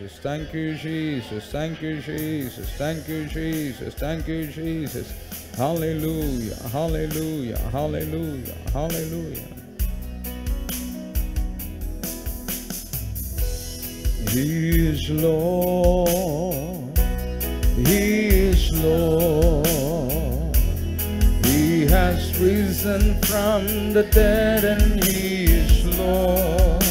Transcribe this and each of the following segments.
Jesus. Thank you, Jesus. Thank you, Jesus. Thank you, Jesus. Thank you, Jesus. Hallelujah. Hallelujah. Hallelujah. Hallelujah. He is Lord. He is Lord. He has risen from the dead and He is Lord.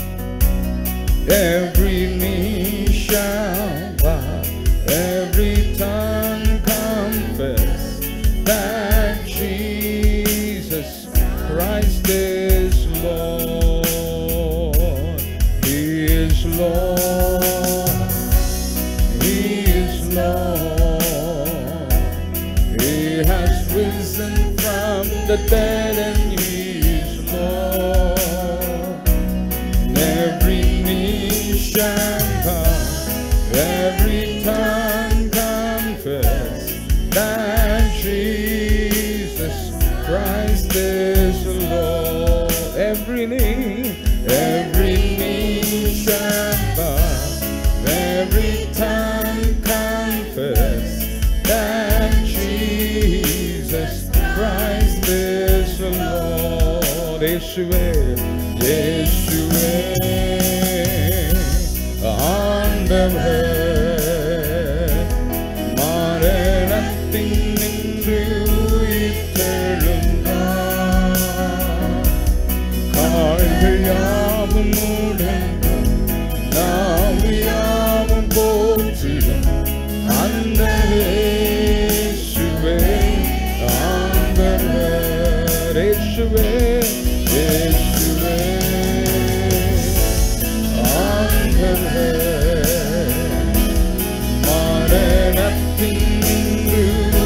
Every knee shall bow, every tongue confess that Jesus Christ is Lord. He is Lord. He is Lord. He has risen from the dead and He is Lord. Every knee shall bow, every tongue confess that Jesus Christ is Lord. Every knee, every knee shall bow, every tongue confess that Jesus Christ is Lord. இயேசுவே இயேசுவே ஆண்டவர் மரணத்தின் நின்று உயிர்த்தெழுந்தார் கால்கள் யாவும் முடங்க நாவு யாவும் போற்றிடும் அந்த இயேசுவே ஆண்டவர் இயேசுவே இயேசுவே ஆண்டவர் மரணத்தின் நின்று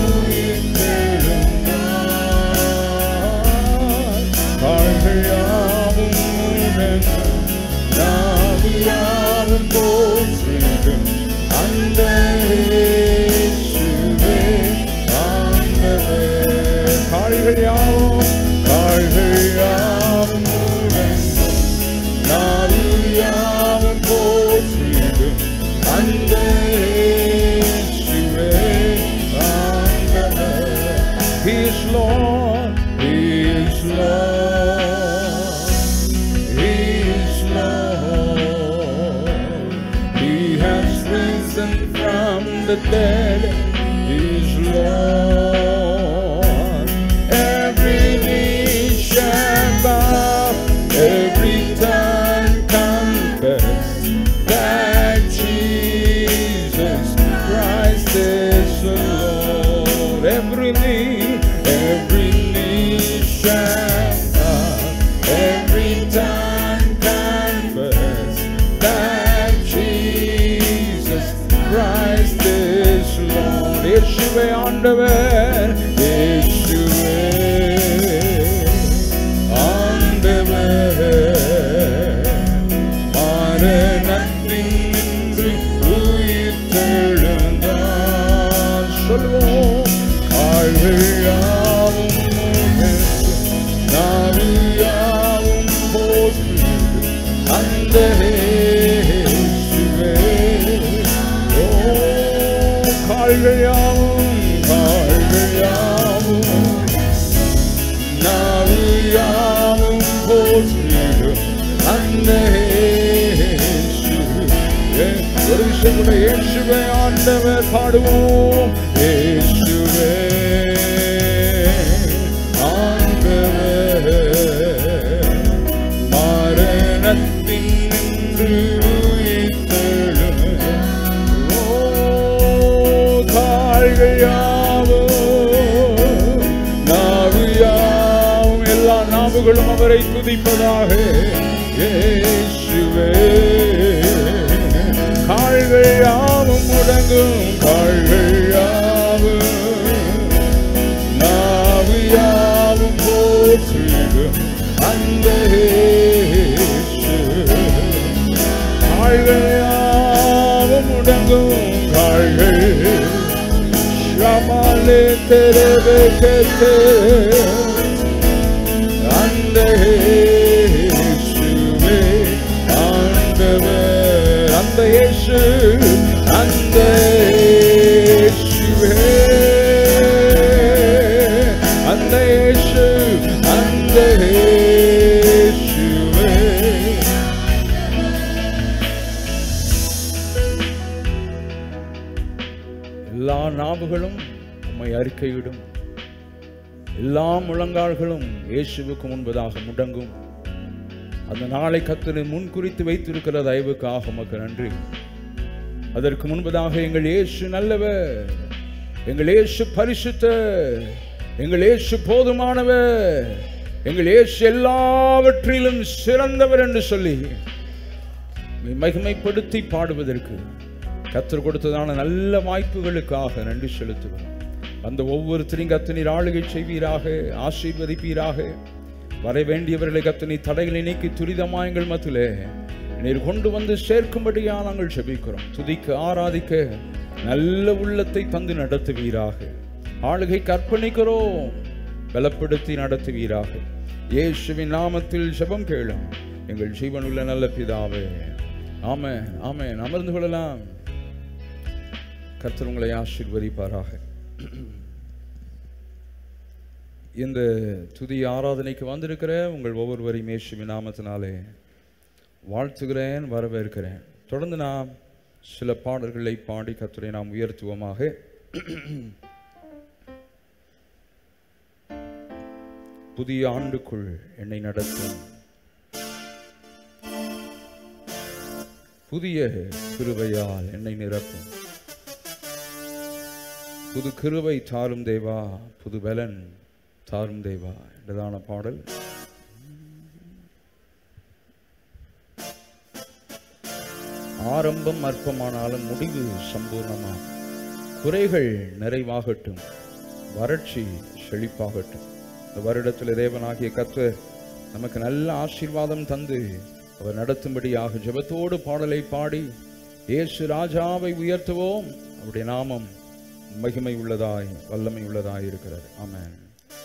உயிர்த்தெழுந்தார். கால்கள் யாவும் முடங்க, நாவு யாவும் போற்றிடும் அந்த இயேசுவே ஆண்டவர். கால்கள் யாவும் கால்கள் யாவும் முடங்க, நாவு யாவும் போற்றிடும் அந்த இயேசுவே ஆண்டவர். He is Lord, He is Lord, He is Lord. He has risen from the dead, He is Lord. Every knee shall bow, every tongue confess that Jesus Christ is the Lord. Every knee, every knee shall bow, every tongue confess that Jesus Christ is Lord. இயேசுவே ஆண்டவர் இயேசுவே ஆண்டவர் மரணத்தினின்று உயிர்த்தெழுந்தார். சொல்வோம் கால்கள் யாவும் முகந்து, நாவு யாவும் போற்று அந்த இயேசுவே. ஓ, கால்கள் யாவும் கால்கள் யாவும் நாவு யாவும் போற்றிடும் அந்த இயேசுவே. ஒரு விஷயம் கூட இயேசுவே ஆண்டவர் பாடுவோம் இயேசுவே ஆண்டவர் மரணத்தின் நின்று உயிர்த்தெழும். ஓ, கால்கள் யாவும் நாவு யாவும் எல்லா நாவுகளும் அவரை துதிப்பதாக இயேசுவே கால்கள் யாவும் முடங்கும் கால்கள் யாவும் நாவு யாவும் போற்றிடும் அந்த இயேசு கால்கள் யாவும் முடங்கும் கால்கள் ஷமாலே தெரவே கேட்டு அந்த இயேசுவே ஆண்டவர் அந்த இயேசு உம்மை அறிக்கையிடும் எல்லா முழங்கால்களும் இயேசுவுக்கு முன்பதாக முடங்கும் அந்த நாளை கத்தனை முன்குறித்து வைத்திருக்கிற தயவுக்காக உமக்கு நன்றி அதற்கு முன்பதாக எங்கள் இயேசு நல்லவர் எங்கள் இயேசு பரிசுத்த எங்கள் இயேசு போதுமானவர் எங்கள் இயேசு எல்லாவற்றிலும் சிறந்தவர் என்று சொல்லி உம்மை மகிமைப்படுத்தி பாடுவதற்கு கத்தர் கொடுத்ததான நல்ல வாய்ப்புகளுக்காக நன்றி செலுத்துகிறோம் அந்த ஒவ்வொருத்தரையும் கத்தனீர் ஆளுகை செய்வீராக ஆசீர்வதிப்பீராக வர வேண்டியவர்களை கத்தனி தடைகளை நீக்கி துரிதமா எங்கள் மத்தியிலே நீர் கொண்டு வந்து சேர்க்கும்படியா நாங்கள் செபிக்கிறோம் துதிக்க ஆராதிக்க நல்ல உள்ளத்தை தந்து நடத்துவீராக ஆளுகை கற்பணிக்கிறோம் பலப்படுத்தி நடத்துவீராக இயேசுவின் நாமத்தில் ஜெபம் கேளும் எங்கள் ஜீவனுள்ள நல்ல பிதாவே ஆமென் ஆமென் அமர்ந்து கொள்ளலாம் கர்த்தர் உங்களை ஆசீர்வதிப்பாராக இந்த துதி ஆராதனைக்கு வந்திருக்கிற உங்கள் ஒவ்வொருவரையும் இயேசுவின் நாமத்தினாலே வாழ்த்துகிறேன் வரவேற்கிறேன் தொடர்ந்து நாம் சில பாடல்களை பாடி கர்த்தரை நாம் உயர்த்துவோமாக புதிய ஆண்டுக்குள் என்னை நடத்தும் புதிய கிருபையால் என்னை நிரப்பும் புது கிருபை தாரும் தேவா புது பலன் தாரும் தேவா என்றதான பாடல் ஆரம்பம் அற்பமானாலும் முடிவு சம்பூர்ணமா குறைகள் நிறைவாகட்டும் வறட்சி செழிப்பாகட்டும் இந்த வருடத்தில் தேவனாகிய கர்த்தர் நமக்கு நல்ல ஆசீர்வாதம் தந்து அவர் நடத்தும்படியாக ஜெபத்தோடு பாடலை பாடி இயேசு ராஜாவை உயர்த்துவோம் அவருடைய நாமம் மகிமை உள்ளதாய் வல்லமை உள்ளதாய் இருக்கிறது ஆமென்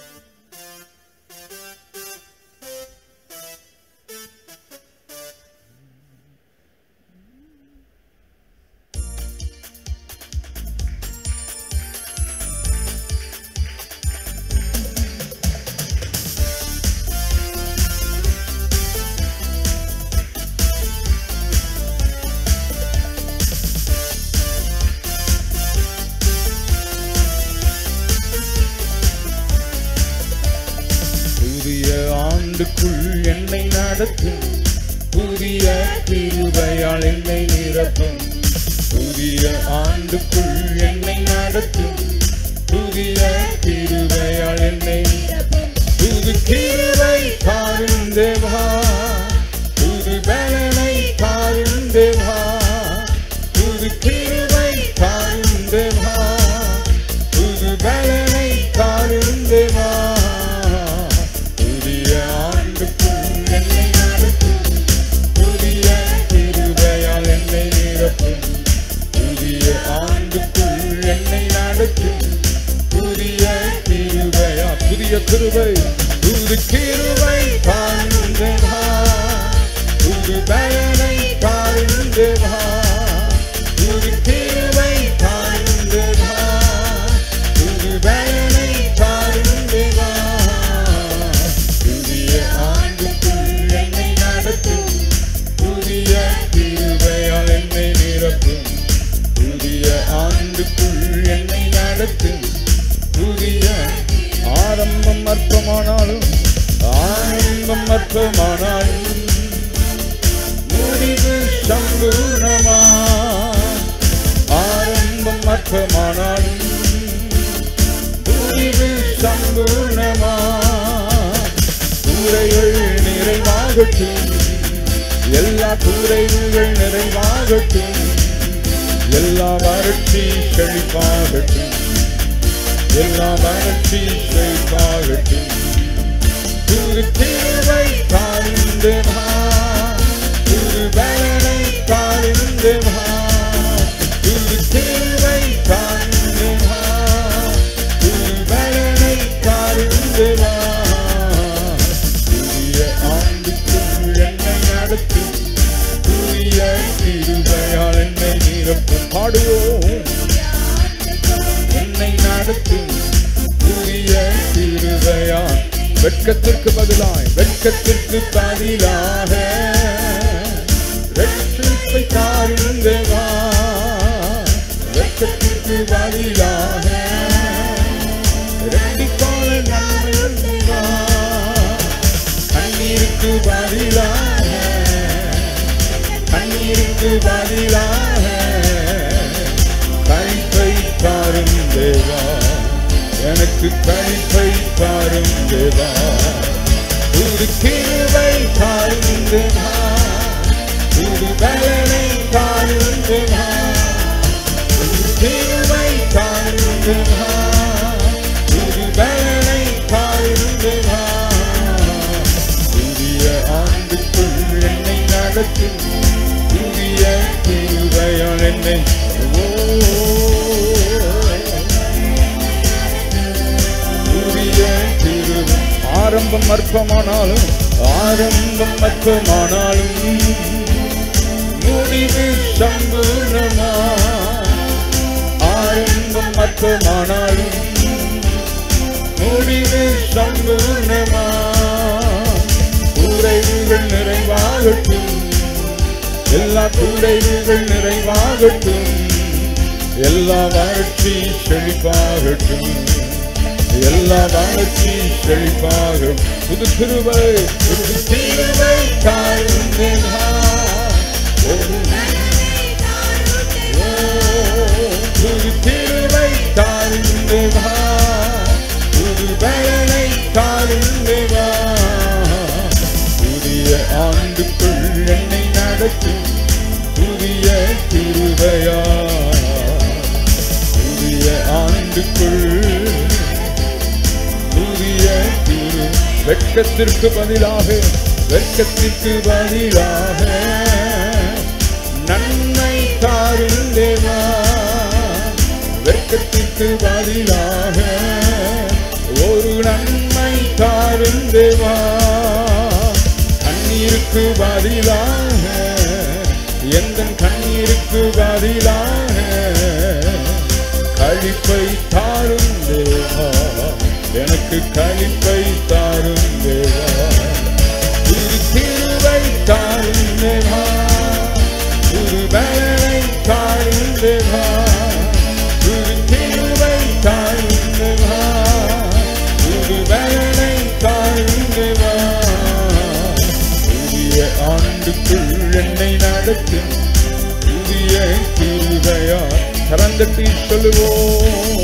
புதிய ஆண்டுக்குள் என்னை நடத்தும் புதிய கிருபையால் என்னை நிரப்பும் புதிய ஆண்டுக்குள் என்னை நடத்தும் புதிய கிருபையால் என்னை புது கிருபை தாரும் தேவா புது பலனை தாரும் தேவா புது கிருபை தாரும் தேவா புது பலனை தாரும் தேவா புதிய ஆண்டுக்குள் என்னை நடத்தும் புதிய கிருபையால் என்னை நிரப்பும் புதிய ஆண்டுக்குள் என்னை நடத்தும் புதிய கிருபையா புதிய கிருபை புது கிருபை தாழ்ந்தவா புது பலனை தாழ்ந்தவா புது கிருபை தாழ்ந்தவா புது பலனை தாழ்ந்தவா புதிய ஆண்டுக்குள் என்னை நடத்தும் புதிய கிருபையால் என்னை நிரப்பும் புதிய ஆண்டுக்குள் என்னை நடத்தும் புதிய ஆரம்பம் அற்பமானாலும் ஆரம்பம் அற்பமானாலும் முடிவு சம்பூர்ணமா ஆரம்பம் அற்பமானாலும் முடிவு சம்பூர்ணமா குறைகள் நிறைவாகட்டும் எல்லா குறைவுகள் நிறைவாகட்டும் எல்லா வறட்சி செழிப்பாகட்டும் எல்லா வறட்சி செழிப்பாகட்டும் புது திருவை தாழ்ந்தவா புது பலனை தாழ்ந்தவா புது திருவை தாழ்ந்தவா புது பலனை தாழ்ந்தவா புதிய ஆண்டுக்குள் என்னை நடத்தும் புதிய திருவையால் என்னை நிரப்பும் பாடுவோம் என்னை நடத்தும் புதிய திருவையா வெட்கத்திற்கு பதிலாய் வெட்கத்திற்கு பதிலாக ரட்சிப்பை தாருந்தவா வெட்கத்திற்கு பதிலாக எனக்கு கழிப்பை தாரும் தேவா புது கிருபை தாரும் தேவா புது பலனை தாரும் தேவா புது கிருபை தாரும் தேவா புது பலனை தாரும் தேவா புதிய ஆண்டுக்குள் என்னை நடத்தும் புதிய கிருபையால் என்னை ஓ புதிய கிருபை ஆரம்பம் அற்பமானாலும் ஆரம்பம் அற்பமானாலும் முடிவு சம்பூர்ணமா ஆரம்பம் அற்பமானாலும் முடிவு சம்பூர்ணமா குறைவுகள் நிறைவாகட்டும் எல்லா குறைவுகள் நிறைவாகட்டும் எல்லா வறட்சி செழிப்பாகட்டும் எல்லா வறட்சி செழிப்பாகும் புது கிருபை புது கிருபை தாரும் தேவா ஒரு ஓ, புது கிருபை தாரும் தேவா புது பலனை தாரும் தேவா புதிய ஆண்டுக்குள் என்னை நடத்தும் புதிய கிருபையா புதிய ஆண்டுக்குள் புதிய திரு வெட்கத்திற்கு பதிலாக வெட்கத்திற்கு பதிலாக நன்மை தாரும் தேவா வெட்கத்திற்கு பதிலாக ஒரு நன்மை தாரும் தேவா கண்ணீருக்கு பதிலாக எந்த கண்ணீருக்கு பதிலாக கழிப்பை தாரும் தேவா எனக்கு கழிப்பை தாரும் தேவா ஒரு கிருபை தாரும் தேவா ஒரு பலனை தாரும் தேவா ஒரு கிருபை தாரும் தேவா ஒரு பலனை தாரும் தேவா புதிய ஆண்டுக்குள் என்னை நடத்தும் புதிய கிருபையா கரந்தட்டி சொல்லுவோம்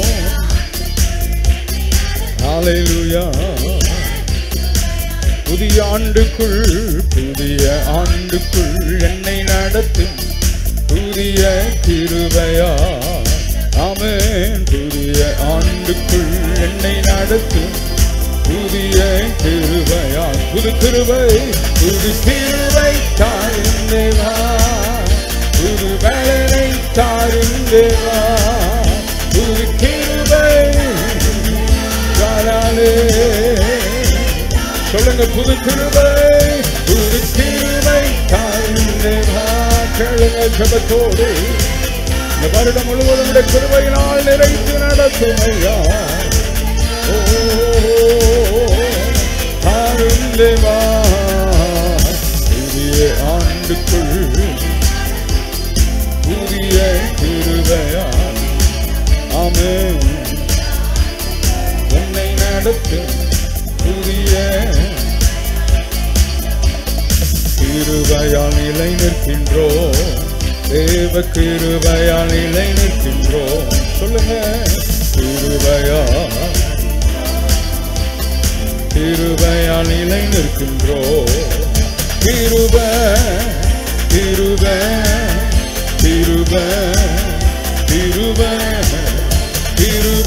ஹalleluya புதிய ஆண்டுக்குள் புதிய ஆண்டுக்குள் என்னை நடத்தும் புதிய கிருபையா ஆமென் புதிய ஆண்டுக்குள் என்னை நடத்தும் புதிய கிருபையா புது கிருபை புது கிருபை தாரும் தேவா புது பலனை தாரும் தேவா புது கிருபை தாராளே சொல்லுங்க புது கிருபை புது கிருபை தாரும் தேவா கேளுங்க ஜபத்தோடு இந்த வருடம் முழுவதும் இந்த கிருபையினால் நிறைத்து நடத்தும் ஐயா ஓ தாரும் தேவா புதிய ஆண்டுக்குள் புதிய கிருபையா ஆமென் உன்னை நடத்தும் புதிய கிருபையால் நிலை நிற்கின்றோ தேவ கிருபையால் நிலை நிற்கின்றோ சொல்லுங்க கிருபையா கிருபையால் நிலை நிற்கின்றோ கிருப கிருப கிருப கிருப கிருப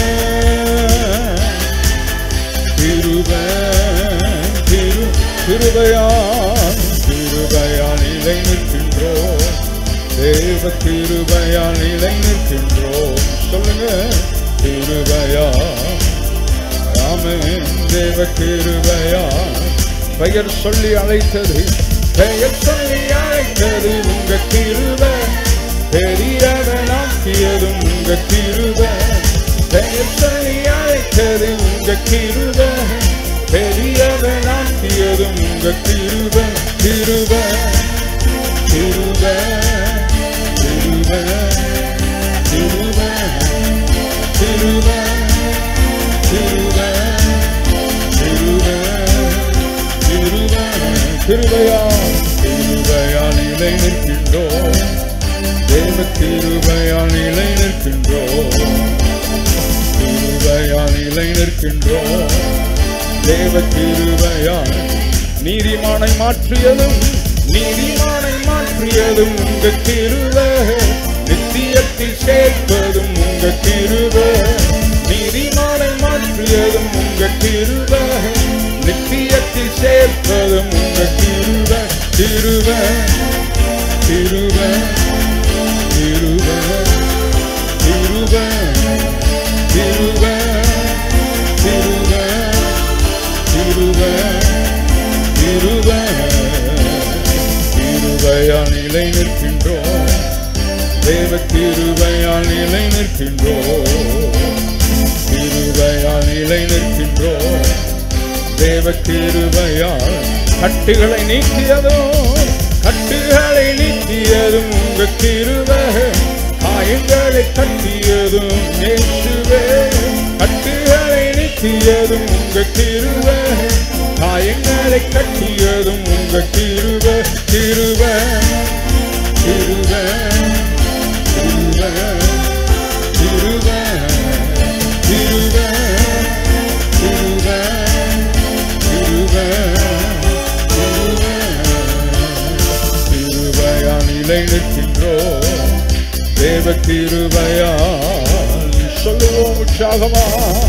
கிருப கிரு கிருபையால் கிருபையால் நிலை நிற்கின்றோ தேவ கிருபையால் நிலை நிற்கின்றோ சொல்லுங்க கிருபையா ஆமென் தேவ கிருபையா பெயர் சொல்லி அழைத்தது பெயர் சொல்லி அழைத்தது உங்க கிருபை பெரியவனாக்கியதும் உங்க கிருபை பெயர் சொல்லி அழைத்தது உங்க கிருபை பெரியவனாக்கியதும் உங்க கிருபை கிருபை கிருபை கிருபை கிருபை கிருபை கிருபை கிருபை கிருபை கிருபையா கிருபையா நிலை நிற்கின்றோம் தேவ கிருபையா நிலை நிற்கின்றோம் கிருபையா நிலை நிற்கின்றோம் தேவ கிருபையால் நீதிமானை மாற்றியதும் நீதிமானை மாற்றியதும் உங்க கிருப நித்தியத்தில் சேர்ப்பதும் உங்க கிருப நீதிமானை மாற்றியதும் உங்க கிருப நித்தியத்தில் சேர்ப்பதும் உங்க கிருப கிருப கிருப கிருப கிருப கிருப கிருப கிருப கிருப கிருபையால் நிலை நிற்கின்றோம் தேவ கிருபையால் நிலை நிற்கின்றோம் கிருபையால் நிலை நிற்கின்றோம் தேவ கிருபையால் கட்டுகளை நீக்கியதும் கட்டுகளை நீக்கியதும் உங்க கிருபை காயங்களை கட்டியதும் இயேசுவே கட்டுகளை நீக்கியதும் உங்க கிருபை காயங்களை கட்டியதும் உங்க கிருபை கிருபை கிருபை கிருபை கிருபை கிருபை கிருபை கிருபை கிருபையால் நிலை நிற்கின்றோம் தேவ கிருபையால் சொல்லுவோம் உற்சாகமா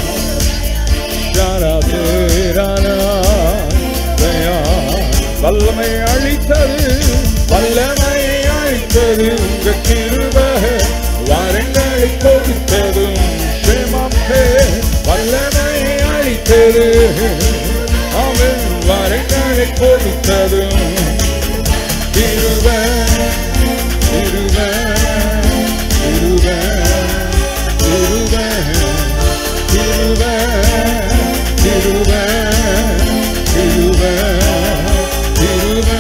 வல்லமை அழித்தது வல்லமை அழித்தது உங்க கிருப வரங்களை கொடுத்ததும் சேமப்பே வல்லமை அழித்தது அவன் வரங்களை கொடுத்ததும் கிருப கிருப கிருப கிருப கிருப கிருப கிருப கிருப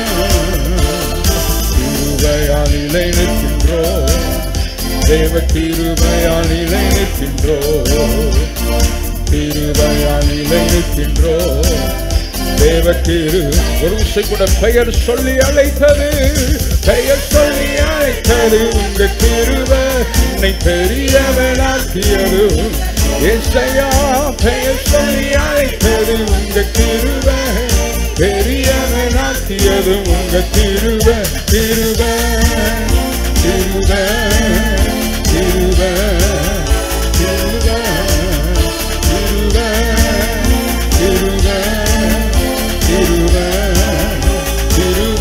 கிருபையால் நிலை நிற்கின்றோம் தேவ கிருபையால் நிலை நிற்கின்றோம் கிருபையால் நிலை நிற்கின்றோம் தேவ கிரு ஒரு விசை கூட பெயர் சொல்லி அழைத்தது பெயர் சொல்லி அழைத்தது உங்க கிருப என்னை பெரியவனாக்கியது ஏசையா பெயர் சொல்லி அழைத்தது உங்க கிருப பெரியவனாக்கியது உங்க கிருப கிருப கிருப கிருப கிருப கிருப கிருப கிருப கிருப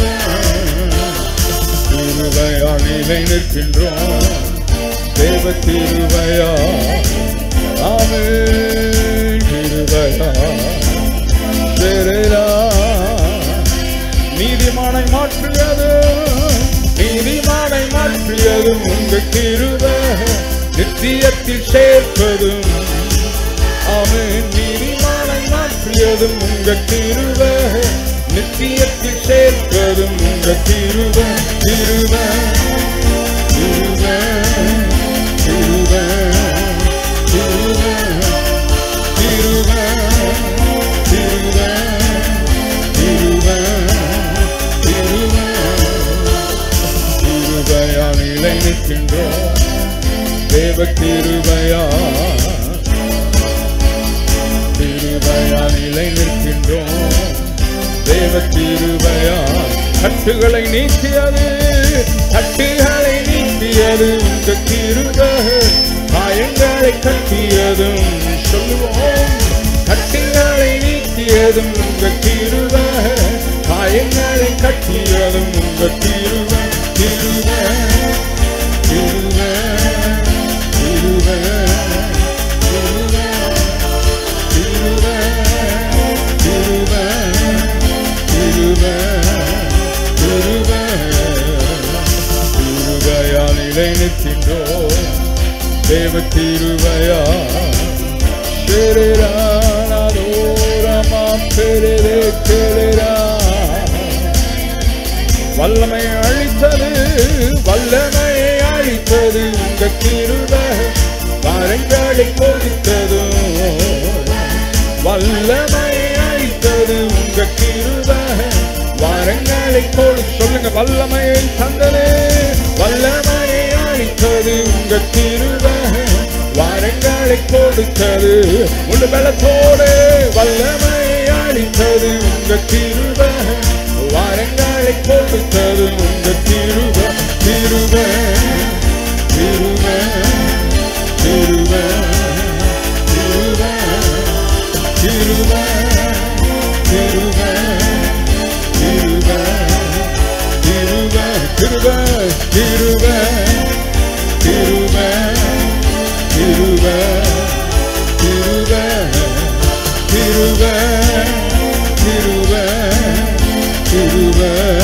கிருபையால் நிலை நிற்கின்றோம் தேவ கிருபையா ஆமே கிருபையா பெருரா நீதிமானை மாற்றியது நீதிமானை மாற்றியது உங்க கிருப நித்தியத்தில் சேர்ப்பதும் அவன் நீதிமானை மாற்றியதும் உங்க கிருப நித்தியத்தில் சேர்ப்பதும் உங்க கிருப கிருப கிருப கிருப கிருப கிருப கிருப கிருப கிருப கிருபையால் நிலை நிற்கின்றோம் தேவ கிருபையா கிருபையால் நிலை நிற்கின்றோம் தேவ கிருபையா கட்டுகளை நீக்கியது கட்டுகளை நீக்கியது உங்க கிருப காயங்களை கட்டியதும் சொல்லுவோம் கட்டுகளை நீக்கியதும் உங்க கிருப காயங்களை கட்டியதும் உங்க கிருப கிருப கிருப கிருப கிருப கிருப கிருப கிருப கிருப கிருபையால் நிலை நிற்கின்றோம் தேவ கிருபையா பெருரானதோரமா பெருரே பெருரா வல்லமை அழித்தது வல்லமை அழித்தது உங்க கிருப வரங்களை கொடுத்ததும் வல்லமை அழித்தது உங்க கிருப வரங்களை கொடு சொல்லுங்க வல்லமையை தந்தது வல்லமையை அழித்தது உங்க கிருப வரங்களை வரங்களை கொடுத்தது உள்ள பலத்தோடு வல்லமை அளித்தது உங்க கிருப வரங்களை கொடுத்தது உங்க கிருப கிருப கிருப கிருப கிருப கிருப கிருப கிருப கிருப கிருப கிருப கிருப கிருப கிருப கிருப கிருப கிருப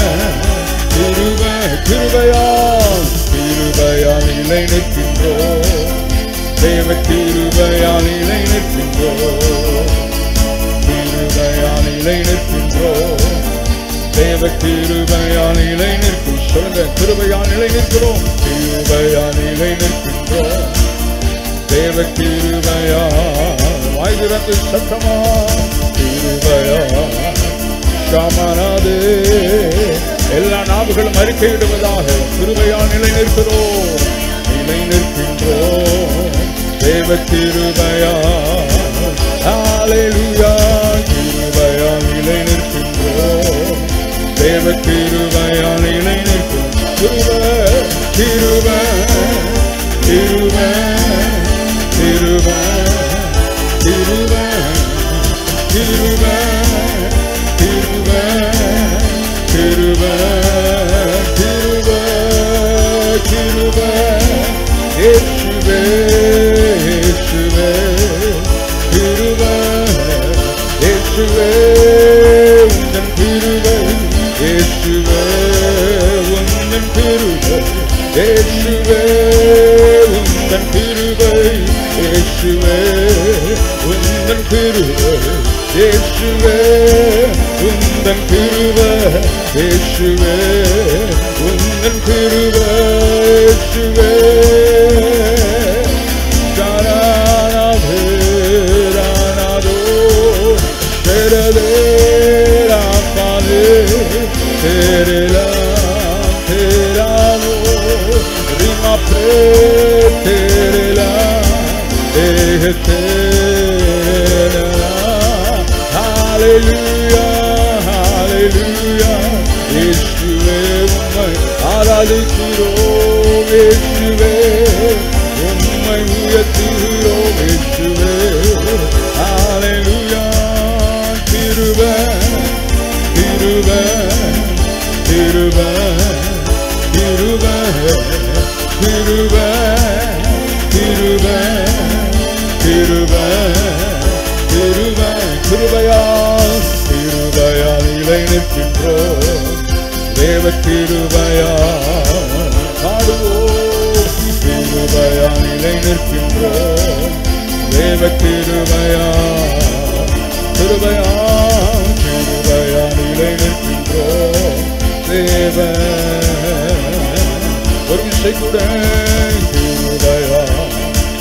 கிருப கிருபையால் கிருபையால் நிலை நிற்கின்றோம் தேவ கிருபையால் நிலை நிற்கின்றோம் கிருபையால் நிலை நிற்கின்றோம் தேவ கிருபையால் நிலை நிற்கும் சொல்லுங்க கிருபையால் நிலை நிற்கிறோம் கிருபையால் நிலை நிற்கின்றோம் தேவ கிருபையா வாய் திறந்து சத்தமா கிருபையா ஷாமனாது எல்லா நாவுகளும் அறிக்கையிடுவதாக கிருபையால் நிலை நிற்கிறோம் நிலை நிற்கின்றோம் தேவ கிருபையா ஹalleluya கிருபையால் நிலை நிற்கின்றோம் தேவ கிருபையால் நிலை நிற்கும் கிருப கிருப கிருப கிருப கிருப கிருப கிருப கிருப கிருப கிருப இயேசுவே இயேசுவே கிருப இயேசுவே உந்தன் கிருபை இயேசுவே உந்தன் கிருபை இயேசுவே உந்தன் கிருபை இயேசுவே உந்தன் கிருபை இயேசுவே உந்தன் கிருபை இயேசுவே உந்தன் கிருபை இயேசுவே Sharanade, Ranado, Sherade, Rapale, Terela, Terano, Rima Pre, Terela, Ehetera, Hallelujah, Hallelujah, இயேசுவே உம்மை ஆராதிக்கிறோம் இயேசுவே உம்மை உயர்த்துகிறோம் இயேசுவே ஹalleluya கிருப கிருப கிருப கிருப கிருப கிருப கிருப கிருப கிருபையால் கிருபையால் நிலை நிற்கின்றோம் தேவ கிருபையால் பாடுவோம் கிருபையால் நிலை நிற்கின்றோம் தேவ கிருபையால் கிருபையால் கிருபையால் நிலை நிற்கின்றோம் தேவ ஒரு விஷயம் கூட கிருபையால்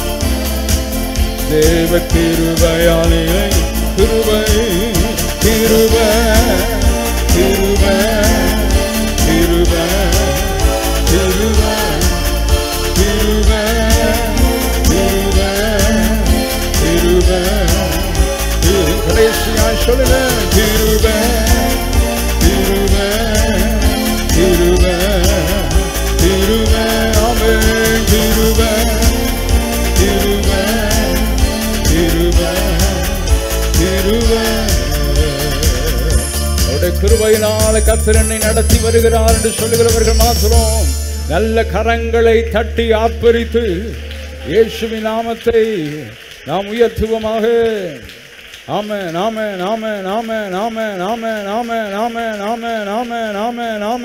தேவ கிருபையாலே கிருபை கிருப கிருப கிருப கிருப கிருப கிருப கிருப கடைசியாய் சொல்லுங்க கிருப கிருப கிருப கிருப ஆமென் கிருப கிருப கிருப கிருப அவருடைய கிருபையினால கர்த்தர் என்னை நடத்தி வருகிறார் என்று சொல்லுகிறவர்கள் மாத்திரம் நல்ல கரங்களை தட்டி ஆர்ப்பரித்து இயேசுவின் நாமத்தை நாம் உயர்த்துவோமாக ஆம நாம நாம நாம நாம நாம நாம நாம நாம நாம நாம நாம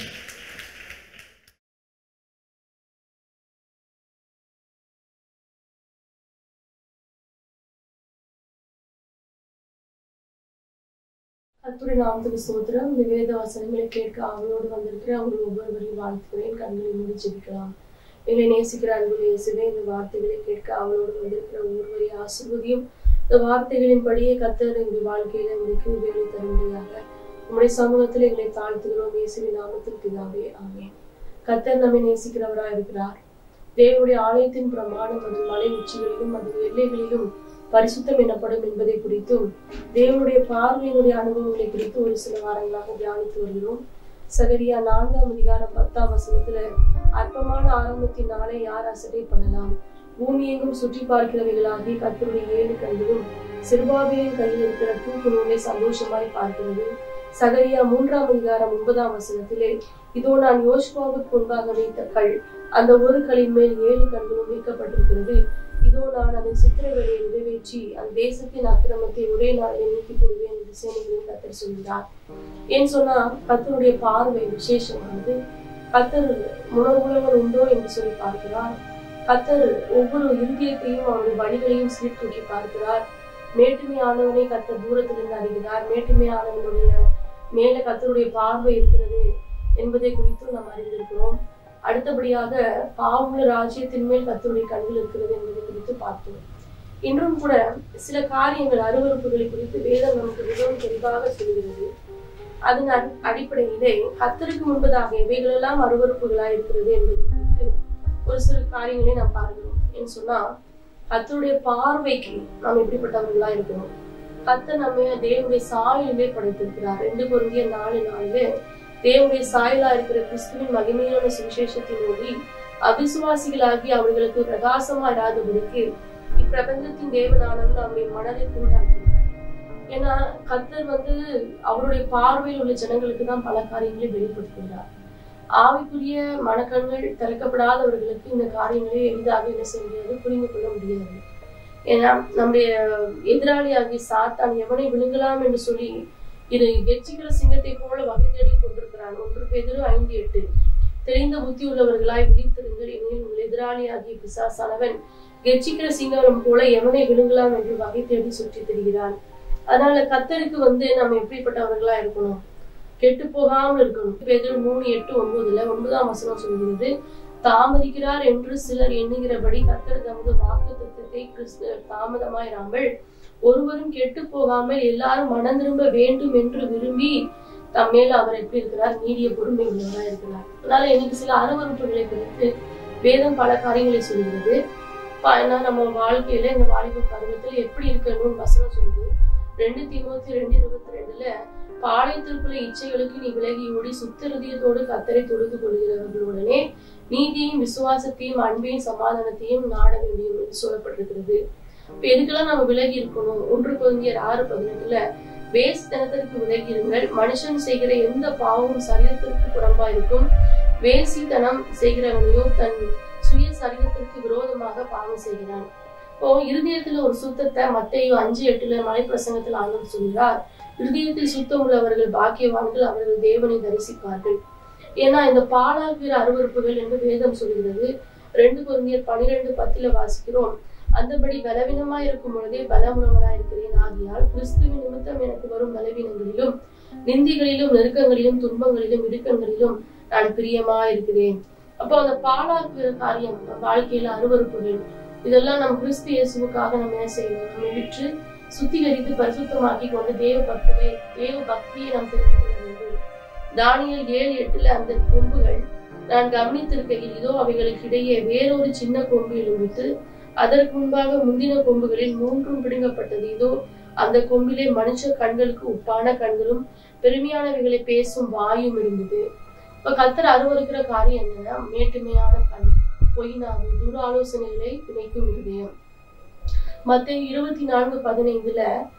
கர்த்தருடைய நாமத்துக்கு ஸ்தோத்திரம் இந்த வேத வசனங்களை கேட்க அவளோடு வந்திருக்கிற அவங்க ஒவ்வொருவரையும் வாழ்த்துக்கிறேன் கண்களை மூடி ஜெபிக்கலாம் எங்களை நேசிக்கிற அன்பு இயேசுவே இந்த வார்த்தைகளை கேட்க அவளோடு வந்திருக்கிற ஒவ்வொருவரையும் ஆசிர்வதியும் இந்த வார்த்தைகளின் படியே கர்த்தர் எங்கள் வாழ்க்கையில எங்களுக்கு கிருபைகளை தரும்படியாக உங்களுடைய சமூகத்தில் எங்களை தாழ்த்துகிறோம் இயேசுவின் நாமத்தில் பிதாவே ஆமென் கர்த்தர் நம்மை நேசிக்கிறவராய் இருக்கிறார் தேவனுடைய ஆலயத்தின் பிரமாணம் அதன் மலை உச்சிகளிலும் அதன் எல்லைகளிலும் பரிசுத்தம் எனப்படும் என்பதை குறித்தும் தேவனுடைய பார்வையினுடைய அனுபவங்களை குறித்து ஒரு சில வாரங்களாக தியானித்து வருகிறோம் சகரியா நான்காம் அதிகாரம் பத்தாம் வசனத்துல அற்பமான ஆரம்பத்தின் நாளை யார் அசட்டை பண்ணலாம் பூமி எங்கும் சுற்றி பார்க்கிறவைகளாகி கர்த்தருடைய ஏழு கண்களும் சிறுபாபியின் கையில் இருக்கிற தூக்கு நூலை சந்தோஷமாய் பார்க்கிறது சகரியா மூன்றாம் அதிகாரம் ஒன்பதாம் வசனத்திலே இதோ நான் யோசுவாவுக்கு முன்பாக வைத்த கல் அந்த ஒரு கல்லின் மேல் ஏழு கண்களும் வைக்கப்பட்டிருக்கிறது இதோ நான் அதன் சித்திரவதையை நிறைவேற்றி அந்த தேசத்தின் அக்கிரமத்தை ஒரே நாளில் நீக்கி போடுவேன் என்று சேனைகளின் கத்தர் சொல்கிறார் ஏன் சொன்னா கத்தருடைய பார்வை விசேஷமானது கத்தர் உணர்வுள்ளவர் உண்டோ என்று சொல்லி பார்க்கிறார் கத்தர் ஒவ்வொரு இருதயத்தையும் அவருடைய வழிகளையும் சீர்தூக்கி பார்க்கிறார் மேட்டுமையானவனை கத்தர் தூரத்திலிருந்து அறிகிறார் மேட்டுமையானவனுடைய மேல கத்தருடைய பார்வை இருக்கிறது என்பதை குறித்தும் நாம் அறிந்திருக்கிறோம் அடுத்தபடியாக பாவமுள்ள ராஜ்யத்தின் மேல் கத்தருடைய கண்கள் இருக்கிறது என்பதை குறித்து பார்த்தோம் இன்றும் கூட சில காரியங்கள் அருவறுப்புகளை குறித்து வேதம் நமக்கு மிகவும் தெளிவாக சொல்கிறது அதன் அடி- அடிப்படையிலே கத்தருக்கு முன்பதாக எவைகளெல்லாம் அருவறுப்புகளாய் இருக்கிறது என்பதை குறித்து ஒரு சில காரியங்களை நாம் பார்க்கிறோம் என்று சொன்னா கத்தருடைய பார்வைக்கு நாம் எப்படிப்பட்டவர்களா இருக்கணும் கத்தர் நம்ம தேவனுடைய சாயலிலே படைத்திருக்கிறார் ரெண்டு பொருந்திய நாலு நாளிலே தேவனுடைய சாயலா இருக்கிற கிறிஸ்துவின் மகிமையான சுவிசேஷத்தின் ஒளி அவிசுவாசிகளாகி அவர்களுக்கு பிரகாசமா இராதபடிக்கு இப்பிரபஞ்சத்தின் தேவனானவர் அவருடைய மனதை கூடாக்கினார் ஏன்னா கத்தர் வந்து அவருடைய பார்வையில் உள்ள ஜனங்களுக்கு தான் பல காரியங்களை வெளிப்படுத்துகிறார் ஆவிக்குரிய மனக்கண்கள் திறக்கப்படாதவர்களுக்கு இந்த காரியங்களை எளிதாக என்ன செய்ய முடியாது புரிந்து கொள்ள முடியாது ஏன்னா நம்முடைய எதிராளியாகிய சாத்தான் எவனை விழுங்கலாம் என்று சொல்லி இது கெச்சிக்கிற சிங்கத்தை போல வகை தேடி கொண்டிருக்கிறான் ஒன்று பேதிரு ஐந்து எட்டு தெரிந்த புத்தி உள்ளவர்களாய் விழித்திருங்கள் எனில் உங்கள் எதிராளியாகிய பிசாசானவன் கெச்சிக்கிற சிங்கம் போல எவனை விழுங்கலாம் என்று வகை தேடி சுற்றி திரிகிறான் அதனால கத்தருக்கு வந்து நம்ம எப்படிப்பட்டவர்களா இருக்கணும் கெட்டு போகாமல் இருக்கணும் பேதுரு மூணு எட்டு ஒன்பதுல ஒன்பதாம் வசனம் சொல்கிறது தாமதிக்கிறார் என்று சிலர் எண்ணுகிறபடி கத்தர் தமது வாக்கு தத்துவத்தை கிறிஸ்து தாமதமாயிராமல் ஒருவரும் கெட்டு போகாமல் எல்லாரும் மனம் திரும்ப வேண்டும் என்று விரும்பி தம் மேல அவர் எப்படி இருக்கிறார் நீடிய பொறுமை உள்ளவரா இருக்கிறார் அதனால எனக்கு சில அருவறுப்புகளை குறித்து வேதம் பல காரியங்களை சொல்கிறது ப- ஏன்னா நம்ம வாழ்க்கையில இந்த வாலிப பருவத்துல எப்படி இருக்கணும்னு வசனம் சொல்லுது ரெண்டு தீமோத்தி ரெண்டு இருபத்தி ரெண்டுல பாளையத்திற்குள்ள இச்சைகளுக்கு நீ விலகி ஓடி சுத்த இருதயத்தோடு கத்தரை தொழுது கொள்கிறவர்களுடனே நீதியையும் விசுவாசத்தையும் அன்பையும் சமாதானத்தையும் நாட வேண்டும் என்று சொல்லப்பட்டிருக்கிறது இப்ப எதுக்கெல்லாம் நம்ம விலகி இருக்கணும் ஒன்று குழந்தையர் ஆறு பதினெட்டுல வேஸ்தனத்திற்கு விலகி இருங்கள் மனுஷன் செய்கிற எந்த பாவமும் சரீரத்திற்கு புறம்பா இருக்கும் வேசித்தனம் செய்கிறவனையோ தன் சுய சரீரத்திற்கு விரோதமாக பாவம் செய்கிறான் இப்போ இருதயத்துல ஒரு சுத்தத்தை மத்தையோ அஞ்சு எட்டுல மலைப்பிரசங்கத்தில் ஆண்டவர் சொல்கிறார் இருதயத்தில் சுத்தம் உள்ளவர்கள் பாக்கியவான்கள் அவர்கள் தேவனை தரிசிப்பார்கள் ஏன்னா இந்த பாலாகிற அருவறுப்புகள் என்று வேதம் சொல்கிறது ரெண்டு குழந்தையர் பனிரெண்டு பத்துல வாசிக்கிறோம் அந்தபடி பலவீனமாய் இருக்கும் பொழுதே பலமுள்ளவனாய் இருக்கிறேன் ஆகியால் கிறிஸ்துவின் நிமித்தம் எனக்கு வரும் பலவீனங்களிலும் நிந்திகளிலும் நெருக்கங்களிலும் துன்பங்களிலும் இடுக்கங்களிலும் நான் பிரியமா இருக்கிறேன் அப்போ அந்த பாலாக்குற காரியம் நம்ம வாழ்க்கையில அருவறுப்புகள் இதெல்லாம் நம்ம கிறிஸ்து இயேசுவுக்காக நம்ம என்ன செய்யணும் நம்ம விற்று சுத்திகரித்து பரிசுத்தமாக்கி கொண்டு தேவ பக்தியை தேவ பக்தியை நாம் தெரிந்து கொள்ள வேண்டும் தானியல் ஏழு எட்டுல அந்த கொம்புகள் நான் கவனித்திருக்கையில் இதோ அவைகளுக்கு இடையே வேறொரு சின்ன கொம்பு எழும்பிட்டு அதற்கு முன்பாக முந்தின கொம்புகளில் மூன்றும் பிடுங்கப்பட்டது இதோ அந்த கொம்பிலே மனுஷ கண்களுக்கு உப்பான கண்களும் பெருமையானவைகளை பேசும் வாயும் இருந்தது இப்ப கத்தர் அருவருக்கிற காரியம் என்னன்னா மேட்டுமையான கண் பொய்னாவு துர ஆலோசனைகளை பிணைக்கும் இருதயம் மத்த இருபத்தி நான்கு பதினைந்துல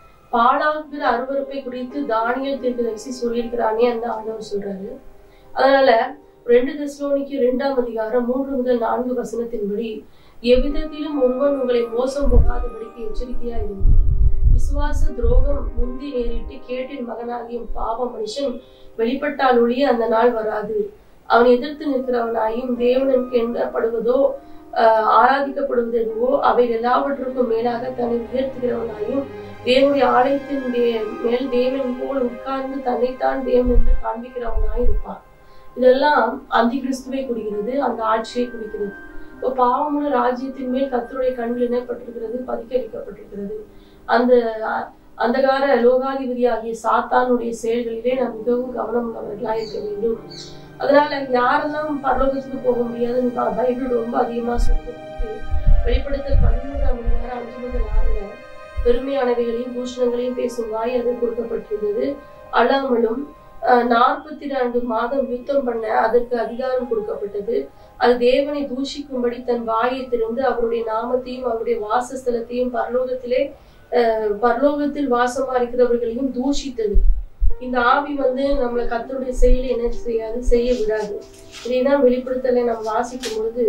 பாழாகிற அருவருப்பை குறித்து தானியல் தீர்க்கதரிசி சொல்லியிருக்கிறானே அந்த ஆண்டவர் சொல்றாரு அதனால ரெண்டு தெசலோனிக்கு இரண்டாம் அதிகாரம் மூன்று முதல் நான்கு வசனத்தின்படி எவ்விதத்திலும் ஒருவன் உங்களை மோசம் போகாதபடிக்கு எச்சரிக்கையா இருங்கள் விசுவாச துரோகம் முந்தி நேரிட்டு கேட்டின் மகனாகிய பாவ மனுஷன் வெளிப்பட்டால் ஒழிய அந்த நாள் வராது அவன் எதிர்த்து நிற்கிறவனாயும் தேவனுக்கு எண்ணப்படுவதோ ஆஹ் ஆராதிக்கப்படுவது எதுவோ அவை எல்லாவற்றுக்கும் மேலாக தன்னை உயர்த்துகிறவனாயும் தேவனுடைய ஆலயத்தின் தே- மேல் தேவன் போல் உட்கார்ந்து தன்னைத்தான் தேவன் என்று காண்பிக்கிறவனாய் இருப்பான் இதெல்லாம் அந்தி கிறிஸ்துவை குறிக்கிறது அந்த ஆட்சியை குறிக்கிறது இப்போ பாவமுள்ள ராஜ்யத்தின் மேல் கத்தருடைய கண்கள் இணைப்பட்டிருக்கிறது பதிக்கரிக்கப்பட்டிருக்கிறது அந்த அ- அந்தகார லோகாதிபதி ஆகிய சாத்தானுடைய செயல்களிலே நாம் மிகவும் கவனம் உள்ளவர்களாக இருக்க வேண்டும் அதனால யாரெல்லாம் பரலோகத்துக்கு போக முடியாதுன்னு ப- பைபிள் ரொம்ப அதிகமா சொல்லிட்டு வெளிப்படுத்தல் பதிமூன்றாம் அதிகாரம் அஞ்சு முதல் ஆறுல பெருமையானவைகளையும் பூஷணங்களையும் பேசும் வாய் அது கொடுக்கப்பட்டிருந்தது அல்லாமலும் நாற்பத்தி நான்கு மாதம் யுத்தம் பண்ண அதற்கு அதிகாரம் கொடுக்கப்பட்டது அது தேவனை தூஷிக்கும்படி தன் வாயை திறந்து அவருடைய நாமத்தையும் அவருடைய வாசஸ்தலத்தையும் பரலோகத்திலே அஹ், பரலோகத்தில் வாசமா இருக்கிறவர்களையும் தூஷித்தது இந்த ஆவி வந்து நம்மளை கத்தருடைய செயலை என்ன செய்யாது செய்ய விடாது இதைதான் வெளிப்படுத்தலை நம்ம வாசிக்கும் பொழுது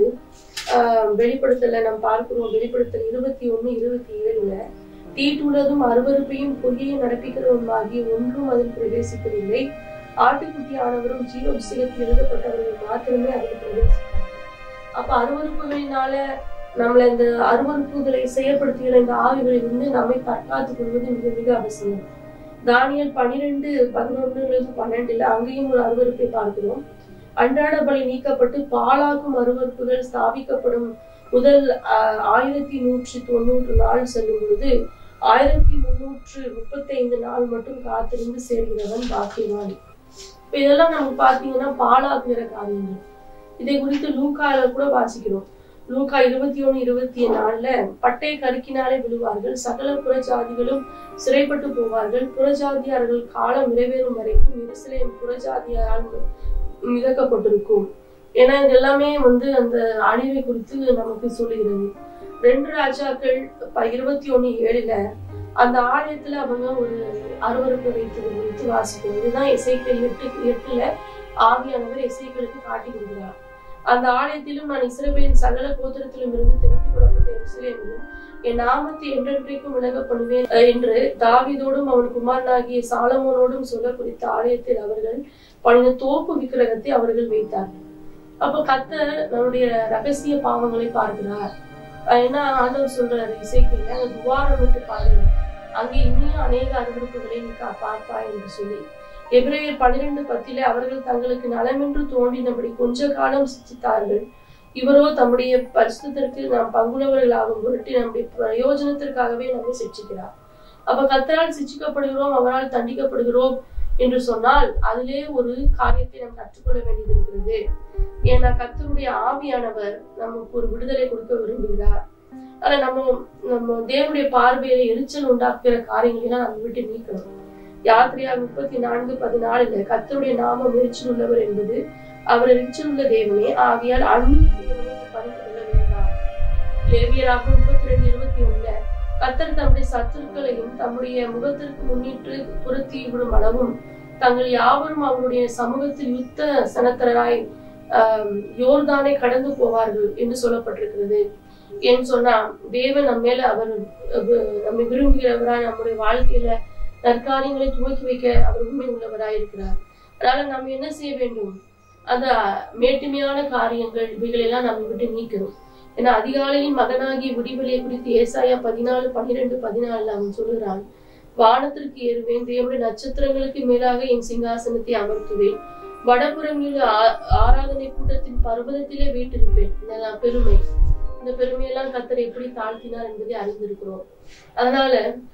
ஆஹ் வெளிப்படுத்தலை நம்ம பார்க்கிறோம் வெளிப்படுத்தல் இருபத்தி ஒண்ணு இருபத்தி ஏழுல தீட்டுள்ளதும் அருவருப்பையும் பொய்யையும் நடப்பிக்கிறதும் ஆகிய ஒன்றும் அதில் பிரவேசிப்பதில்லை ஆட்டுக்குட்டி ஆனவரும் ஜீவ புஸ்தகத்தில் எழுதப்பட்டவர்கள் மாத்திரமே அதில் பிரவேசிப்பாங்க அப்ப அருவருப்புகளினால நம்மளை இந்த அருவருப்புகளை செயல்படுத்துகிற இந்த ஆவிகளை வந்து நம்மை தற்காத்துக் கொள்வது மிக மிக அவசியம் தானியல் பனிரெண்டு பதினொன்றுல பன்னெண்டுல அங்கேயும் ஒரு அருவருப்பை பார்க்கிறோம் அன்றாட பலி நீக்கப்பட்டு பாலாக்கும் அருவருப்புகள் ஸ்தாபிக்கப்படும் முதல் ஆஹ், ஆயிரத்தி நூற்றி தொண்ணூறு நாள் செல்லும் பொழுது ஆயிரத்தி முன்னூற்று முப்பத்தைந்து நாள் மட்டும் காத்திருந்து சேர்கிறவன் பாக்கியவான் இப்ப இதெல்லாம் நம்ம பாத்தீங்கன்னா பாலாக்குகிற காரியங்கள் இதை குறித்து லூக்கால கூட வாசிக்கிறோம் லூக்கா இருபத்தி ஒண்ணு இருபத்தி நாலுல பட்டை கருக்கினாலே விழுவார்கள் சகல புறஜாதிகளும் சிறைப்பட்டு போவார்கள் புறஜாதியார்கள் காலம் நிறைவேறும் வரைக்கும் எருசலேம் புறஜாதியாரால் மிதக்கப்பட்டிருக்கும் ஏன்னா இது எல்லாமே வந்து அந்த அழிவை குறித்து நமக்கு சொல்லுகிறது ரெண்டு ராஜாக்கள் ப- இருபத்தி ஒண்ணு ஏழுல அந்த ஆலயத்துல அவங்க ஒரு அருவருப்பு வைத்தது குறித்து வாசிக்கிறோம் இதுதான் இசைக்கல் எட்டு எட்டுல ஆவியானவர் இசைக்களுக்கு காட்டி கொடுக்கிறார் அந்த ஆலயத்திலும் நான் இஸ்ரவேலின் சகல கோத்திரத்திலும் இருந்து தெரிந்து கொள்ளப்பட்ட எருசலேமிலும் என் நாமத்தை என்றென்றைக்கும் விலக பண்ணுவேன் அஹ் என்று தாவீதோடும் அவன் குமாரனாகிய சாலமோனோடும் சொல்ல குறித்த ஆலயத்தில் அவர்கள் பணிந்த தோப்பு விக்கிரகத்தை அவர்கள் வைத்தார்கள் அப்ப கத்தர் நம்முடைய ரகசிய பாவங்களை பார்க்கிறார் அஹ் என்ன ஆண்டவர் சொல்றாரு இசைக்கையில அந்த துவாரம் விட்டு பாருங்க அங்கே இன்னும் அநேக அறிவிப்புகளை நீ கா- பார்ப்பாய் என்று சொல்லி எபிரேயர் பன்னிரண்டு பத்திலே அவர்கள் தங்களுக்கு நலமென்று தோன்றினபடி கொஞ்ச காலம் சித்தித்தார்கள் இவரோ தம்முடைய பரிசுத்திற்கு நாம் பங்குள்ளவர்களாகும் பொருட்டு நம்முடைய பிரயோஜனத்திற்காகவே நம்மை சிக்ஷிக்கிறார் அப்ப கத்தரால் சிக்ஷிக்கப்படுகிறோம் அவரால் தண்டிக்கப்படுகிறோம் என்று சொன்னால் அதிலே ஒரு காரியத்தை நாம் கற்றுக்கொள்ள வேண்டியது இருக்கிறது ஏன்னா கர்த்தருடைய ஆவியானவர் நமக்கு ஒரு விடுதலை கொடுக்க விரும்புகிறார் ஆனா நம்ம நம்ம தேவனுடைய பார்வையில எரிச்சல் உண்டாக்குற காரியங்களை எல்லாம் நம்ம விட்டு நீக்கணும் யாத்திரையா முப்பத்தி நான்கு பதினாலுல கர்த்தருடைய நாமம் எரிச்சல் உள்ளவர் என்பது அவர் எரிச்சல் உள்ள தேவனே ஆவியால் அந்நிய தேவனை நீ பணிந்து கொள்ள வேண்டாம் லேவியராக முப்பத்தி ரெண்டு இருபத்தி ஒண்ணுல கர்த்தர் தம்முடைய சத்துருக்களையும் தம்முடைய முகத்திற்கு முன்னிட்டு துரத்தி விடும் அளவும் தங்கள் யாவரும் அவருடைய சமூகத்தில் யுத்த சனத்தராய் ஆஹ், யோர்தானை கடந்து போவார்கள் என்று சொல்லப்பட்டிருக்கிறது ஏன்னு சொன்னா தேவன் நம்ம மேல அவர் அஹ், நம்மை விரும்புகிறவராய் நம்முடைய வாழ்க்கையில நற்காரியங்களை துவக்கி வைக்க அவர் உண்மை உள்ளவராய் இருக்கிறார் அதனால நம்ம என்ன செய்ய வேண்டும் அந்த மேட்டுமையான காரியங்கள் இவைகளெல்லாம் நம்ம விட்டு நீக்கணும் ஏன்னா அதிகாலையின் மகனாகிய விடிவெளியை குறித்து ஏசாயா பதினாலு பன்னிரெண்டு பதினாலுல அவன் சொல்லுகிறான் வானத்திற்கு ஏறுவேன் தேவனுடைய நட்சத்திரங்களுக்கு மேலாக என் சிங்காசனத்தை அமர்த்துவேன் வடபுறங்களில் ஆ- ஆராதனை கூட்டத்தின் பர்வதத்திலே வீட்டிருப்பேன் இதெல்லாம் பெருமை இந்த பெருமையெல்லாம் கத்தர் எப்படி தாழ்த்தினார் என்பதை அறிந்திருக்கிறோம் அதனால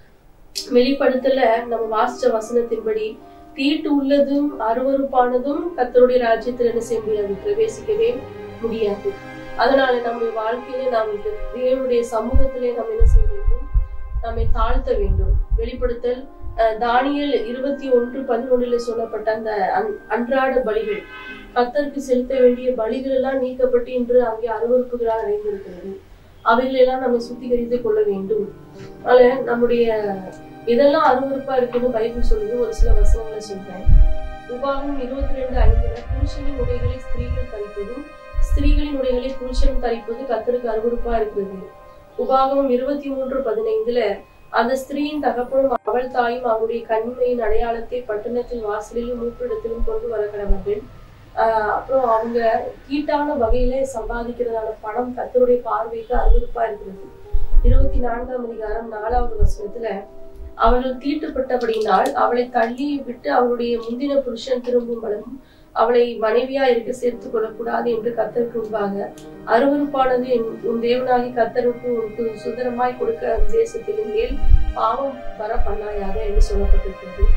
வெளிப்படுத்தல நம்ம வாசிச்ச வசனத்தின்படி தீட்டு உள்ளதும் அருவருப்பானதும் கத்தருடைய ராஜ்யத்தில் என்ன செய்ய முடியாது பிரவேசிக்கவே முடியாது அதனால நம்முடைய வாழ்க்கையில நாம் இந்த தேவனுடைய சமூகத்திலே நாம் என்ன செய்ய வேண்டும் நம்மை தாழ்த்த வேண்டும் வெளிப்படுத்தல் அஹ், தானியேல் இருபத்தி ஒன்று பதினொன்றுல சொல்லப்பட்ட அந்த அன்- அன்றாட பலிகள் கத்தருக்கு செலுத்த வேண்டிய பலிகள் எல்லாம் நீக்கப்பட்டு இன்று அங்கே அருவருப்புகளால் நிறைந்திருக்கிறது அவைகளை எல்லாம் நம்ம சுத்திகரித்துக் கொள்ள வேண்டும் அதனால நம்முடைய இதெல்லாம் அருவருப்பா இருக்குன்னு பைபிள் சொல்லுது ஒரு சில வசனங்களை சொல்றேன் உபாகம் இருபத்தி ரெண்டு ஐந்துல புருஷனின் உடைகளை ஸ்திரீகள் தரிப்பதும் ஸ்திரீகளின் உடைகளை புருஷன் தரிப்பது கத்தருக்கு அருவருப்பா இருக்கிறது உபாகமம் இருபத்தி மூன்று பதினைந்துல அந்த ஸ்திரீயின் தகப்பனும் அவள் தாயும் அவருடைய கண்மையின் அடையாளத்தை பட்டணத்தில் வாசலிலும் மூப்பிடத்திலும் கொண்டு வர கடவர்கள் ஆஹ் அப்புறம் அவங்க கீட்டான வகையில சம்பாதிக்கிறதான பணம் கத்தருடைய பார்வைக்கு அருவருப்பா இருக்கிறது இருபத்தி நான்காம் அதிகாரம் நாலாவது வசனத்துல அவர்கள் தீட்டுப்பட்டபடியினால் அவளை தள்ளி விட்டு அவளுடைய முந்தின புருஷன் திரும்பும் பலம் அவளை மனைவியா இருக்க சேர்த்துக் கொள்ளக்கூடாது என்று கத்தருக்கு முன்பாக அருவருப்பானது என்- உன் தேவனாகி கத்தருக்கு உனக்கு சுதரமாய் கொடுக்க தேசத்தின் மேல் பாவம் வர பண்ணாயாக என்று சொல்லப்பட்டிருக்கிறது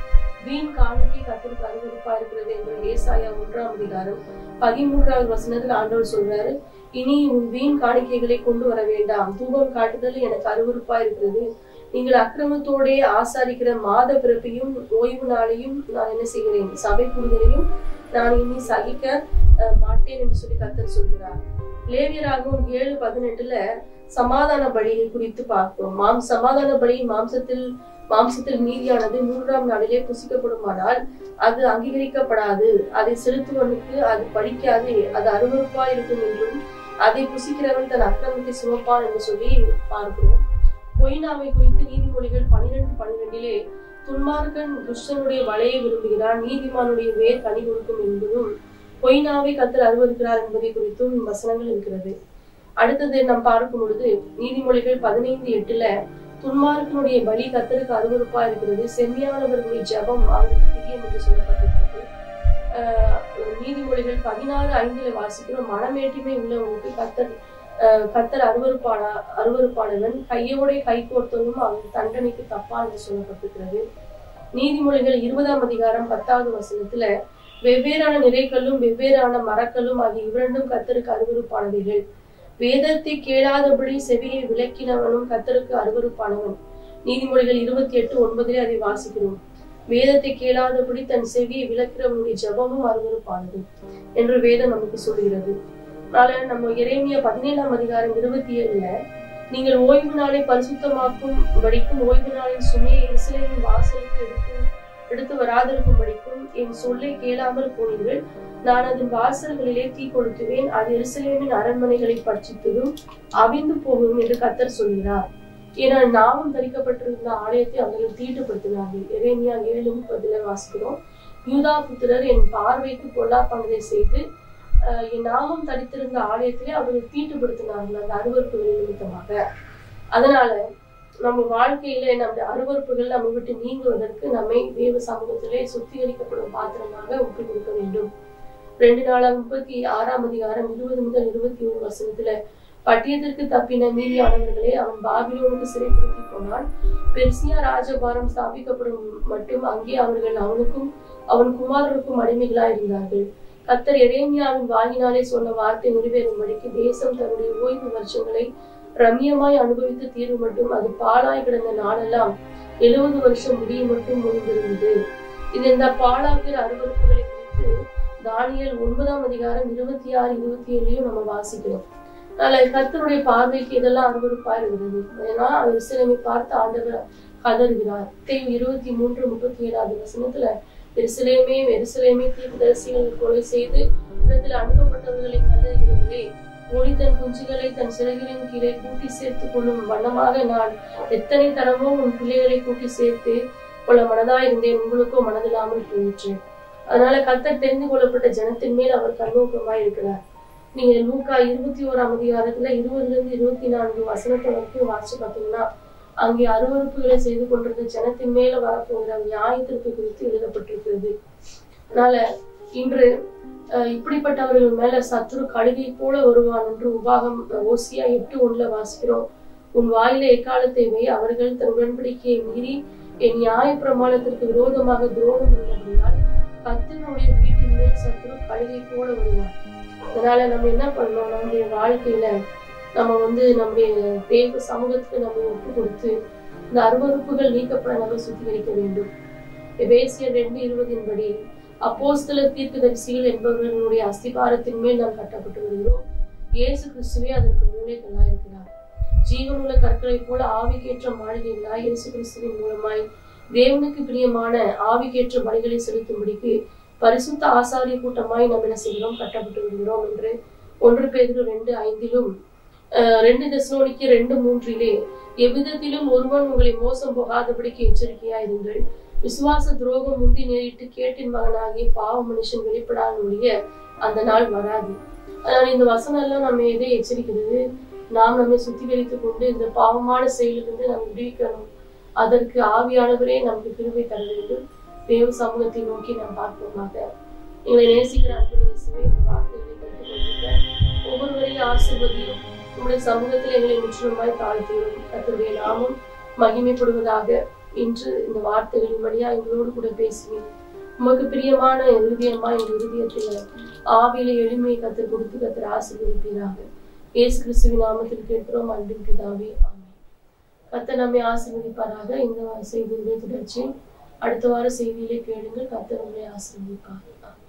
வீண் காணிக்கை கத்திற்கு அருவருப்பா இருக்கிறது என்று ஏசாயா ஒன்றாம் அதிகாரம் பதிமூன்றாவது வசனத்தில் ஆண்டவர் சொல்றாரு இனி உன் வீண் காணிக்கைகளை கொண்டு வர வேண்டாம் தூபம் காட்டுதல் எனக்கு அருவருப்பா இருக்கிறது நீங்கள் அக்கிரமத்தோடே ஆசாரிக்கிற மாத பிறப்பையும் ஓய்வு நாளையும் நான் என்ன செய்கிறேன் சபை கூடுதலையும் நான் இனி சகிக்க அஹ், மாட்டேன் என்று சொல்லி கத்தர் சொல்கிறார் லேவியராகவும் ஏழு பதினெட்டுல சமாதான பலியை குறித்து பார்க்கிறோம் மாம் சமாதான பலி மாம்சத்தில் மாம்சத்தில் மீதியானது மூன்றாம் நாளிலே புசிக்கப்படுமானால் அது அங்கீகரிக்கப்படாது அதை செலுத்துவனுக்கு அது படிக்காது அது அருவருப்பா இருக்கும் என்றும் அதை புசிக்கிறவன் தன் அக்கிரமத்தை சுமப்பான் என்று சொல்லி பார்க்கிறோம் பொய்னாவை குறித்து நீதிமொழிகள் பனிரெண்டு பனிரெண்டிலே துன்மார்க்கன் துஷ்டனுடைய வலையை விரும்புகிறான் நீதிமானுடைய வேர் கனி கொடுக்கும் என்பதும் பொய்னாவை கத்தர் அருவருக்கிறார் என்பதை குறித்தும் வசனங்கள் இருக்கிறது அடுத்தது நாம் பார்க்கும் பொழுது நீதிமொழிகள் பதினைந்து எட்டுல துன்மார்க்கனுடைய பலி கத்தருக்கு அருவருப்பா இருக்கிறது செம்மையானவர்களுடைய ஜெபம் அவருக்கு பிரியம் என்று சொல்லப்பட்டிருக்கிறது ஆஹ் நீதிமொழிகள் பதினாறு ஐந்துல வாசிக்கிறோம் மனமேட்டிமை உள்ளவங்களுக்கு கத்தர் ஆஹ் கத்தர் அருவருப்பான அருவருப்பானவன் கையோட கை கோர்த்தவனும் அவன் தண்டனைக்கு தப்பா என்று சொல்லப்பட்டிருக்கிறது நீதிமொழிகள் இருபதாம் அதிகாரம் பத்தாவது வசனத்துல வெவ்வேறான நிறைகளும் வெவ்வேறான மரக்கல்லும் ஆகிய இரண்டும் கத்தருக்கு அருவருப்பானவைகள் வேதத்தை கேளாதபடி செவியை விளக்கினவனும் கத்தருக்கு அருவருப்பானவன் நீதிமொழிகள் இருபத்தி எட்டு ஒன்பதிலே அதை வாசிக்கிறோம் வேதத்தை கேளாதபடி தன் செவியை விளக்கிறவனுடைய ஜெபமும் அருவருப்பானது என்று வேதம் நமக்கு சொல்கிறது அதனால நம்ம இறைமைய பதினேழாம் அதிகாரம் இருபத்தி ஏழுல நீங்கள் ஓய்வு நாளை பரிசுத்தமாக்கும் படிக்கும் ஓய்வு நாளின் சுமையை இஸ்ரேலின் வாசலுக்கு எடுத்து எடுத்து வராதிருக்கும் படிக்கும் என் சொல்லை கேளாமல் போனீர்கள் நான் அதன் வாசல்களிலே தீ கொளுத்துவேன் அது எருசலேமின் அரண்மனைகளை பட்சித்ததும் அவிந்து போகும் என்று கத்தர் சொல்கிறார் ஏனால் நாமம் தரிக்கப்பட்டிருந்த ஆலயத்தை அவர்கள் தீட்டுப்படுத்தினார்கள் எரேமியா ஏழு முப்பதுல வாசிக்கிறோம் யூதா புத்திரர் என் பார்வைக்கு பொல்லாப்பானதை செய்து அஹ், என் நாமம் தரித்திருந்த ஆலயத்திலே அவர்கள் தீட்டுப்படுத்தினார்கள் அந்த அருவறுப்புகளின் நிமித்தமாக அதனால நம்ம வாழ்க்கையில நம்முடைய அருவறுப்புகள் நம்ம விட்டு நீங்குவதற்கு நம்மை தேவ சமூகத்திலே சுத்திகரிக்கப்படும் பாத்திரமாக ஒப்பு கொடுக்க வேண்டும் ரெண்டு நாளாம் முப்பத்தி ஆறாம் அதிகாரம் இருபது முதல் இருபத்தி ஒரு வசனத்துல பட்டியத்திற்கு தப்பின மீதியானவர்களே அவன் பாபிலோனுக்கு சிறைப்படுத்தி போனான் பெர்சியா ராஜபாரம் ஸ்தாபிக்கப்படும் மட்டும் அங்கே அவர்கள் அவனுக்கும் அவன் குமாரருக்கும் அடிமைகளா இருந்தார்கள் கத்தர் எரேமியாவின் வாயினாலே சொன்ன வார்த்தை நிறைவேறும்படிக்கு தேசம் தன்னுடைய ஓய்வு வருஷங்களை ரம்யமாய் அனுபவித்து தீர்வு மட்டும் அது பாழாய் கிடந்த நாளெல்லாம் எழுபது வருஷம் முடியும் மட்டும் முடிந்திருந்தது இது இந்த பாழாக்கிற அருவறுப்புகளை குறித்து தானியல் ஒன்பதாம் அதிகாரம் இருபத்தி ஆறு இருபத்தி ஏழுலயும் நம்ம வாசிக்கிறோம் அதனால கர்த்தருடைய பார்வைக்கு இதெல்லாம் அருவறுப்பா இருக்கிறது ஏன்னா அவர் இஸ்ரேமை பார்த்து ஆண்டவர் கதறுகிறார் தேவ் இருபத்தி மூன்று முப்பத்தி ஏழாவது வசனத்துல எருசலேமே எருசலேமே தீர்க்கதரிசிகள் கொலை செய்து இடத்தில் அனுப்பப்பட்டவர்களை கதறுகிறவர்களே ஓடி தன் குஞ்சுகளை தன் சிறகிலின் கீழே கூட்டி சேர்த்துக் கொள்ளும் வண்ணமாக நான் எத்தனை தரமோ உன் பிள்ளைகளை கூட்டி சேர்த்து கொள்ள மனதாயிருந்தேன் உங்களுக்கோ மனதில்லாமல் போயிற்று அதனால கத்தர் தெரிந்து கொள்ளப்பட்ட ஜனத்தின் மேல் அவர் கண்ணோக்கமாய் இருக்கிறார் நீங்க லூக்கா இருபத்தி ஓராம் அதிகாரத்துல இருபதுல இருந்து இருபத்தி நான்கு வசனத்தை வரைக்கும் வாசிச்சு பார்த்தீங்கன்னா அங்கே அருவறுப்புகளை செய்து கொண்டிருந்த ஜனத்தின் மேல வரப்போகிற நியாயத்திற்கு குறித்து எழுதப்பட்டிருக்கிறது அதனால இன்று அஹ், இப்படிப்பட்டவர்கள் மேல சத்துரு கழுகை போல வருவான் என்று உபாகம் ஓசியா எட்டு ஒண்ணுல வாசிக்கிறோம் உன் வாயில எக்காலத்தை வை அவர்கள் தன் உடன்படிக்கையை மீறி என் நியாய பிரமாணத்திற்கு விரோதமாக துரோகம் உள்ளபடியால் கத்தினுடைய வீட்டின் மேல் சத்துரு கழுகை போல வருவான் அதனால நம்ம என்ன பண்ணணும் நம்முடைய வாழ்க்கையில நம்ம வந்து நம்முடைய தேவ சமூகத்துக்கு நம்ம ஒப்பு கொடுத்து இந்த அருவறுப்புகள் நீக்கப்பட நம்ம சுத்திகரிக்க வேண்டும் எபேசியர் ரெண்டு இருபதின் படி அப்போஸ்தல தீர்க்கதரிசிகள் என்பவர்களுடைய அஸ்திபாரத்தின் மேல் நாம் கட்டப்பட்டு வருகிறோம் இயேசு கிறிஸ்துவே அதற்கு மூளைகளா இருக்கிறார் ஜீவனுள்ள கற்களை போல ஆவிக்கேற்ற மாளிகைகளாய் இயேசு கிறிஸ்துவின் மூலமாய் தேவனுக்கு பிரியமான ஆவிக்கேற்ற பலிகளை செலுத்தும்படிக்கு பரிசுத்த ஆசாரிய கூட்டமாய் நாம் என்ன செய்கிறோம் கட்டப்பட்டு வருகிறோம் என்று ஒன்று பேருக்கு ரெண்டு ஐந்திலும் அஹ், ரெண்டு தெசலோனிக்கு ரெண்டு மூன்றிலே எவ்விதத்திலும் ஒருவன் உங்களை மோசம் போகாதபடிக்கு எச்சரிக்கையா இருங்கள் விசுவாச துரோகம் முந்தி நேரிட்டு கேட்டின் மகனாகிய பாவ மனுஷன் வெளிப்படாத ஒழிய அந்த நாள் வராது அதனால இந்த வசனம் எல்லாம் நம்ம எதை எச்சரிக்கிறது நாம் நம்மை சுத்திகரித்துக் கொண்டு இந்த பாவமான செயலிலிருந்து நாம் விடுவிக்கணும் அதற்கு ஆவியானவரே நமக்கு கிருபை தர வேண்டும் தேவ சமூகத்தை நோக்கி நாம் பார்ப்போமாக எங்களை நேசிக்கிற அன்பு இயேசுவே இந்த வார்த்தைகளை கேட்டுக்கொண்டிருக்க ஒவ்வொருவரையும் ஆசிர்வதியும் உங்களுடைய சமூகத்தில் எங்களை முற்றிலுமாய் தாழ்த்தியும் கத்தருடைய நாமம் மகிமைப்படுவதாக இன்று இந்த வார்த்தைகளின் வழியா எங்களோடு கூட பேசுவீர் உமக்கு பிரியமான இருதயமா எங்கள் இருதயத்தில் ஆவியில எளிமையை கத்தர் கொடுத்து கத்தர் ஆசீர்வதிப்பீராக இயேசு கிறிஸ்துவின் நாமத்தில் கேட்கிறோம் அன்பின் பிதாவே ஆமென் கத்தர் நம்மை ஆசீர்வதிப்பாராக இந்த செய்தியிலே தொடர்ச்சி அடுத்த வார செய்தியிலே கேளுங்கள் கத்தர் உங்களை ஆசீர்வதிப்பார் ஆமென்